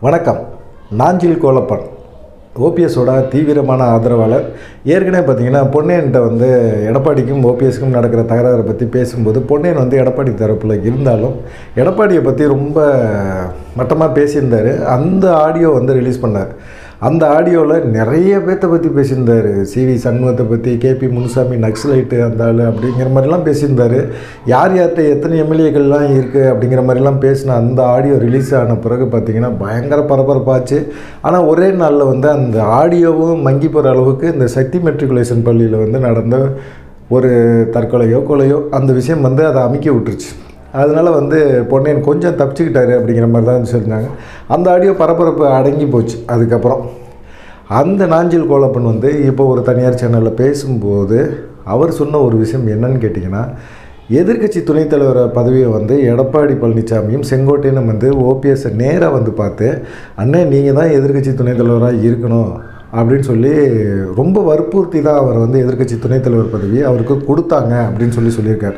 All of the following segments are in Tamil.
வணக்கம் நாஞ்சில் கோலப்பன் ஓபிஎஸோட தீவிரமான ஆதரவாளர் ஏற்கனவே பார்த்தீங்கன்னா பொன்னேன்ட்ட வந்து எடப்பாடிக்கும் ஓபிஎஸ்க்கும் நடக்கிற தகராறை பற்றி பேசும்போது பொன்னேன் வந்து எடப்பாடி தரப்பில் இருந்தாலும் எடப்பாடியை பற்றி ரொம்ப மட்டமாக பேசியிருந்தார் அந்த ஆடியோ வந்து ரிலீஸ் பண்ணார் அந்த ஆடியோவில் நிறைய பேர்த்த பற்றி பேசியிருந்தார் சிவி சண்முகத்தை பற்றி கேபி முனுசாமி நக்ஸலைட்டு அந்த ஆள் அப்படிங்கிற மாதிரிலாம் பேசியிருந்தார் யார் யார்கிட்ட எத்தனை எம்எல்ஏக்கள்லாம் இருக்குது அப்படிங்கிற மாதிரிலாம் பேசின அந்த ஆடியோ ரிலீஸ் ஆன பிறகு பார்த்திங்கன்னா பயங்கர பரபரப்பாச்சு ஆனால் ஒரே நாளில் வந்து அந்த ஆடியோவும் மங்கி போகிற அளவுக்கு இந்த சக்தி மெட்ரிகுலேஷன் பள்ளியில் வந்து நடந்த ஒரு தற்கொலையோ கொலையோ அந்த விஷயம் வந்து அதை அமுக்கி விட்டுருச்சு அதனால் வந்து பொன்னையன் கொஞ்சம் தப்பிச்சுக்கிட்டாரு அப்படிங்கிற மாதிரி தான் சொல்லியிருந்தாங்க அந்த ஆடியோ பரபரப்பு அடங்கி போச்சு அதுக்கப்புறம் அந்த நாஞ்சில் கோலப்பன் வந்து இப்போ ஒரு தனியார் சேனலில் பேசும்போது அவர் சொன்ன ஒரு விஷயம் என்னன்னு கேட்டிங்கன்னா எதிர்க்கட்சி துணைத் தலைவர் பதவியை வந்து எடப்பாடி பழனிசாமியும் செங்கோட்டையனும் வந்து ஓபிஎஸ்ஸை நேராக வந்து பார்த்து அண்ணே நீங்கள் தான் எதிர்க்கட்சி துணைத் தலைவராக இருக்கணும் அப்படின்னு சொல்லி ரொம்ப வற்புறுத்தி தான் அவர் வந்து எதிர்க்கட்சி துணைத் தலைவர் பதவி அவருக்கு கொடுத்தாங்க அப்படின்னு சொல்லி சொல்லியிருக்கார்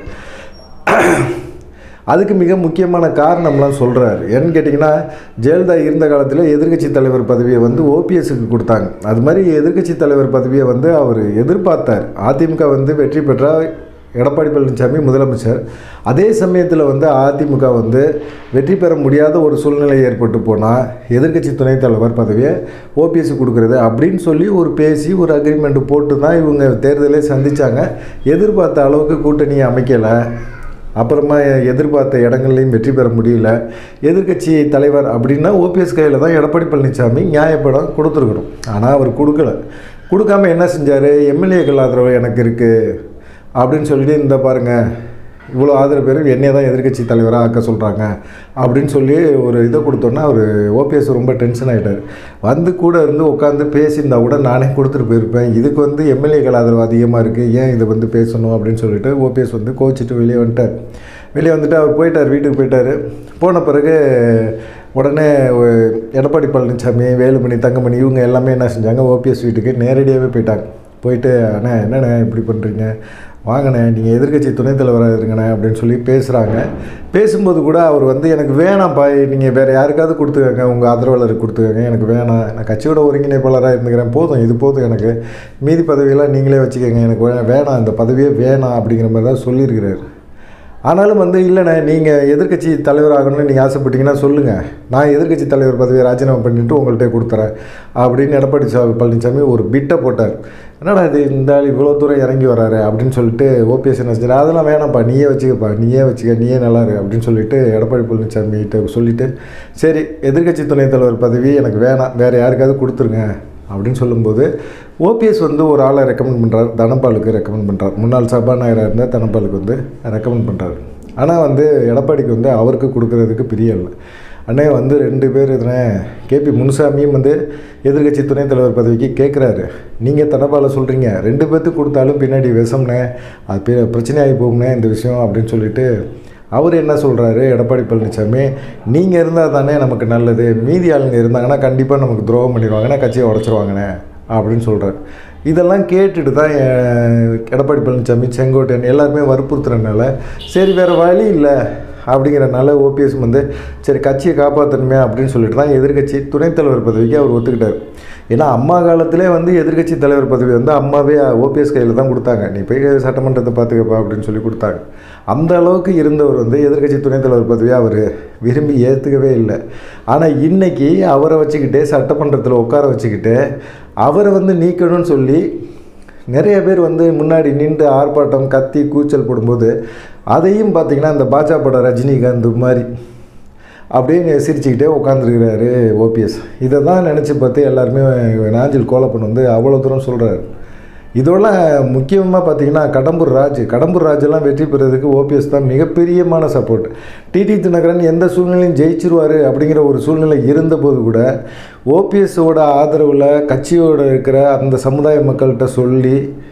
அதுக்கு மிக முக்கியமான காரணம்லாம் சொல்கிறார் ஏன்னு கேட்டிங்கன்னா ஜெயலலிதா இருந்த காலத்தில் எதிர்க்கட்சி தலைவர் பதவியை வந்து ஓபிஎஸ்க்கு கொடுத்தாங்க அது மாதிரி எதிர்க்கட்சி தலைவர் பதவியை வந்து அவர் எதிர்பார்த்தார் அதிமுக வந்து வெற்றி பெற்றால் எடப்பாடி பழனிசாமி முதலமைச்சர் அதே சமயத்தில் வந்து அதிமுக வந்து வெற்றி பெற முடியாத ஒரு சூழ்நிலை ஏற்பட்டு போனால் எதிர்க்கட்சி துணைத் தலைவர் பதவியை ஓபிஎஸ் கொடுக்குறது அப்படின்னு சொல்லி ஒரு பேசி ஒரு அக்ரிமெண்ட் போட்டு தான் இவங்க தேர்தலே சந்தித்தாங்க எதிர்பார்த்த அளவுக்கு கூட்டணி அமைக்கலை அப்புறமா எதிர்பார்த்த இடங்கள்லையும் வெற்றி பெற முடியல எதிர்க்கட்சி தலைவர் அப்படின்னா ஓபிஎஸ் கையில் தான் எடப்பாடி பழனிசாமி நியாயப்படம் கொடுத்துருக்கணும் ஆனால் அவர் கொடுக்கல கொடுக்காம என்ன செஞ்சார் எம்எல்ஏக்கள் ஆதரவு எனக்கு இருக்குது அப்படின்னு சொல்லிட்டு இந்த பாருங்கள் இவ்வளோ ஆதரவு பேர் என்னைய தான் எதிர்க்கட்சி தலைவராக ஆக்க சொல்கிறாங்க அப்படின்னு சொல்லி ஒரு இதை கொடுத்தோன்னா அவர் ஓபிஎஸ் ரொம்ப டென்ஷன் ஆகிட்டார் வந்து கூட இருந்து உட்காந்து பேசியிருந்தா கூட நானே கொடுத்துட்டு போயிருப்பேன் இதுக்கு வந்து எம்எல்ஏக்கள் ஆதரவு அதிகமாக இருக்குது ஏன் இதை வந்து பேசணும் அப்படின்னு சொல்லிட்டு ஓபிஎஸ் வந்து கோச்சிட்டு வெளியே வந்துட்டார் வெளியே வந்துட்டு அவர் போயிட்டார் வீட்டுக்கு போயிட்டார் போன பிறகு உடனே எடப்பாடி பழனிசாமி வேலுமணி தங்கமணி இவங்க எல்லாமே என்ன செஞ்சாங்க ஓபிஎஸ் வீட்டுக்கு நேரடியாகவே போயிட்டாங்க போயிட்டு அண்ணா என்னண்ணே இப்படி பண்ணுறீங்க வாங்கண்ணே நீங்கள் எதிர்க்கட்சி துணைத் தலைவராக இருங்கண்ணே அப்படின்னு சொல்லி பேசுகிறாங்க பேசும்போது கூட அவர் வந்து எனக்கு வேணாம்ப்பா நீங்கள் வேறு யாருக்காவது கொடுத்துக்கங்க உங்கள் ஆதரவாளருக்கு கொடுத்துக்கங்க எனக்கு வேணாம் நான் கட்சியோட ஒருங்கிணைப்பாளராக இருந்துக்கிறேன் போதும் இது போதும் எனக்கு மீதி பதவியெல்லாம் நீங்களே வச்சுக்கோங்க எனக்கு வே- வேணாம் இந்த பதவியே வேணாம் அப்படிங்கிற மாதிரி தான் சொல்லியிருக்கிறார் ஆனாலும் வந்து இல்லைண்ணே நீங்கள் எதிர்க்கட்சி தலைவர் ஆகணும்னு நீங்கள் ஆசைப்பட்டீங்கன்னா சொல்லுங்கள் நான் எதிர்க்கட்சி தலைவர் பதவியை ராஜினாமா பண்ணிவிட்டு உங்கள்கிட்ட கொடுத்துறேன் அப்படின்னு எடப்பாடி சா பழனிசாமி ஒரு பிட்டை போட்டார் என்னடா இது இந்த ஆள் இவ்வளோ தூரம் இறங்கி வராரு அப்படின்னு சொல்லிட்டு ஓபிஎஸ் என்ன செஞ்சார் அதெல்லாம் வேணாம்ப்பா நீயே வச்சுக்கப்பா நீயே வச்சுக்க நீயே நல்லா இரு அப்படின்னு சொல்லிட்டு எடப்பாடி பழனிசாமி கிட்ட சொல்லிட்டு சரி எதிர்க்கட்சி துணைத் தலைவர் பதவி எனக்கு வேணாம் வேறு யாருக்காவது கொடுத்துருங்க அப்படின்னு சொல்லும்போது ஓபிஎஸ் வந்து ஒரு ஆளை ரெக்கமெண்ட் பண்ணுறாரு தனபாலுக்கு ரெக்கமெண்ட் பண்ணுறார் முன்னாள் சபாநாயகராக இருந்தால் தனபாலுக்கு வந்து ரெக்கமெண்ட் பண்ணுறாரு ஆனால் வந்து எடப்பாடிக்கு வந்து அவருக்கு கொடுக்கறதுக்கு பிரியம் இல்லை அண்ணே வந்து ரெண்டு பேர் இதுனே கேபி முனுசாமியும் வந்து எதிர்க்கட்சி துணைத் தலைவர் பதவிக்கு கேட்குறாரு நீங்கள் தனபாலை சொல்கிறீங்க ரெண்டு பேர்த்துக்கு கொடுத்தாலும் பின்னாடி விஷம்னே அது பெ- பிரச்சனையாகி போகும்னே இந்த விஷயம் அப்படின்னு சொல்லிட்டு அவர் என்ன சொல்கிறாரு எடப்பாடி பழனிசாமி நீங்கள் இருந்தால் தானே நமக்கு நல்லது மீதி ஆளுங்க இருந்தாங்கன்னா கண்டிப்பாக நமக்கு துரோகம் பண்ணிடுவாங்கன்னா கட்சியை உடச்சிருவாங்கண்ணே அப்படின்னு சொல்கிறார் இதெல்லாம் கேட்டுட்டு தான் அஹ், எடப்பாடி பழனிசாமி செங்கோட்டையன் எல்லாருமே வற்புறுத்துறதுனால சரி வேறு வழி இல்லை அப்படிங்கிறனால ஓபிஎஸ் வந்து சரி கட்சியை காப்பாற்றணுமே அப்படின்னு சொல்லிட்டு தான் எதிர்க்கட்சி துணைத் தலைவர் பதவிக்கு அவர் ஒத்துக்கிட்டார் ஏன்னா அம்மா காலத்திலே வந்து எதிர்க்கட்சி தலைவர் பதவி வந்து அம்மாவே ஓபிஎஸ் கையில் தான் கொடுத்தாங்க நீ போய் சட்டமன்றத்தை பார்த்துக்கப்பா அப்படின்னு சொல்லி கொடுத்தாங்க அந்த அளவுக்கு இருந்தவர் வந்து எதிர்க்கட்சி துணைத் தலைவர் பதவியை அவர் விரும்பி ஏற்றுக்கவே இல்லை ஆனால் இன்னைக்கு அவரை வச்சுக்கிட்டு சட்டமன்றத்தில் உட்கார வச்சுக்கிட்டு அவரை வந்து நீக்கணும்னு சொல்லி நிறைய பேர் வந்து முன்னாடி நின்று ஆர்ப்பாட்டம் கத்தி கூச்சல் போடும்போது அதையும் பார்த்தீங்கன்னா இந்த பாஜக பட ரஜினிகாந்த் மாதிரி அப்படியே சிரிச்சுக்கிட்டே உட்காந்துருக்கிறாரு ஓபிஎஸ் இதை தான் நினச்சி பார்த்து எல்லாருமே நாஞ்சில் கோலப்பன் வந்து அவ்வளோ தூரம் சொல்கிறாரு இதோட முக்கியமாக பார்த்தீங்கன்னா கடம்பூர் ராஜ் கடம்பூர் ராஜெல்லாம் வெற்றி பெறதுக்கு ஓபிஎஸ் தான் மிகப்பெரியமான சப்போர்ட் டிடி தினகரன் எந்த சூழ்நிலையும் ஜெயிச்சிருவார் அப்படிங்கிற ஒரு சூழ்நிலை இருந்தபோது கூட ஓபிஎஸோட ஆதரவில் கட்சியோட இருக்கிற அந்த சமுதாய மக்கள்கிட்ட சொல்லி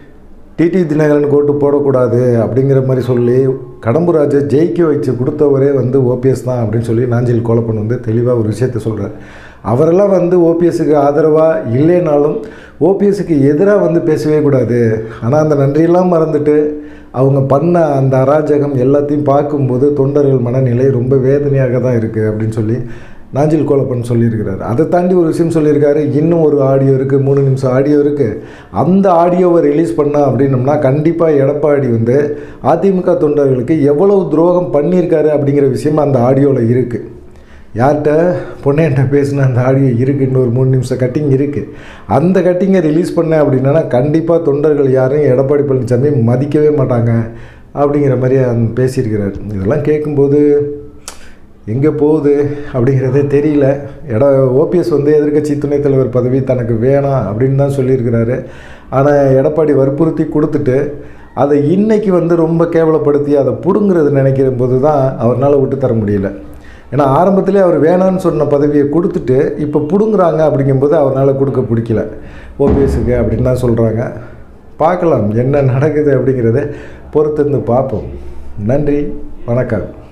டிடி தினகரன் கோட்டு போடக்கூடாது அப்படிங்கிற மாதிரி சொல்லி கடம்புராஜை ஜெயிக்க வச்சு கொடுத்தவரே வந்து ஓபிஎஸ் தான் அப்படின்னு சொல்லி நாஞ்சில் கோலப்பன் வந்து தெளிவாக ஒரு விஷயத்த சொல்கிறார் அவரெல்லாம் வந்து ஓபிஎஸ்க்கு ஆதரவாக இல்லைனாலும் ஓபிஎஸ்க்கு எதிராக வந்து பேசவே கூடாது ஆனால் அந்த நன்றியெல்லாம் மறந்துட்டு அவங்க பண்ண அந்த அராஜகம் எல்லாத்தையும் பார்க்கும்போது தொண்டர்கள் மனநிலை ரொம்ப வேதனையாக தான் இருக்குது அப்படின்னு சொல்லி நாஞ்சில் கோலப்பன் சொல்லியிருக்கிறாரு அதை தாண்டி ஒரு விஷயம் சொல்லியிருக்காரு இன்னும் ஒரு ஆடியோ இருக்குது மூணு நிமிஷம் ஆடியோ இருக்குது அந்த ஆடியோவை ரிலீஸ் பண்ண அப்படின்னம்னா கண்டிப்பாக எடப்பாடி வந்து அதிமுக தொண்டர்களுக்கு எவ்வளவு துரோகம் பண்ணியிருக்காரு அப்படிங்கிற விஷயம் அந்த ஆடியோவில் இருக்குது யார்கிட்ட பொன்னையன்ட்ட பேசின அந்த ஆடியோ இருக்குது இன்னொரு மூணு நிமிஷம் கட்டிங் இருக்குது அந்த கட்டிங்கை ரிலீஸ் பண்ணேன் அப்படின்னா கண்டிப்பாக தொண்டர்கள் யாரும் எடப்பாடி பழனிசாமி மதிக்கவே மாட்டாங்க அப்படிங்கிற மாதிரி அந்த பேசியிருக்கிறார் இதெல்லாம் கேட்கும்போது எங்கே போகுது அப்படிங்கிறதே தெரியல எட ஓபிஎஸ் வந்து எதிர்க்கட்சி துணைத் தலைவர் பதவி தனக்கு வேணாம் அப்படின்னு தான் சொல்லியிருக்கிறாரு ஆனால் எடப்பாடி வற்புறுத்தி கொடுத்துட்டு அதை இன்னைக்கு வந்து ரொம்ப கேவலப்படுத்தி அதை பிடுங்கிறது நினைக்கிற போது தான் அவரால் விட்டு தர முடியல ஏன்னா ஆரம்பத்திலே அவர் வேணான்னு சொன்ன பதவியை கொடுத்துட்டு இப்போ பிடுங்குறாங்க அப்படிங்கும்போது அவரால் கொடுக்க பிடிக்கல ஓபிஎஸ்க்கு அப்படின்னு தான் சொல்கிறாங்க பார்க்கலாம் என்ன நடக்குது அப்படிங்கிறத பொறுத்திருந்து பார்ப்போம் நன்றி வணக்கம்